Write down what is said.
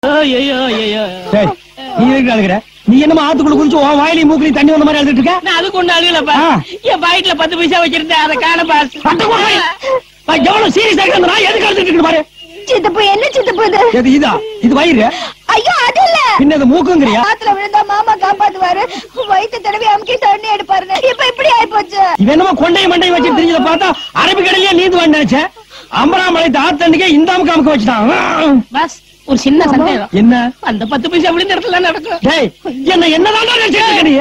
ஐயோ ஐயோ டேய், நீ எதுக்கு அழுகுற நீ என்னமா ஆத்துக்குள்ள குளிச்சு உன் வாயிலையும் மூக்கிலையும் தண்ணி வந்த மாதிரி அழுதுட்டு இருக்க நான் அதுக்கு ஒண்ணு அழுகலப்பா ஆ. என் பாக்கெட்ல பத்து பைசா வச்சிருந்தேன் அதை காண பாஸ் அட்ட கூட போய். நான் எவ்வளவு சீரியஸா இருக்கிற நான் எதுக்கு அழுதுட்டு இருக்கு பாரு சித்தப்பு என்ன சித்தப்பு இது எது இதா இது வயிறு ஐயோ அது இல்ல பின்ன இது மூக்குங்கிறியா ஆத்துல விழுந்தா மாமா காப்பாத்துவாரு வயிற்று தடவி அமுக்கி தண்ணி எடுப்பாருங்க இப்ப இப்படி ஆயிப்போச்சு இது என்னமோ கொண்டையும் மண்டையும் வச்சு தெரிஞ்சத பார்த்தா அரபிக்கடலையே நீந்து நினைச்சேன் அம்பராமலை ஆத்தண்டிக்கே இந்த அமுக்கு அமுக்க வச்சுட்டான் பாஸ் ஒரு சின்ன சந்தேகம் என்ன அந்த பத்து பைசா விழுந்த இடத்துல நடக்கும் டேய் என்ன என்னதான் நினைச்சிட்டு இருக்க நீ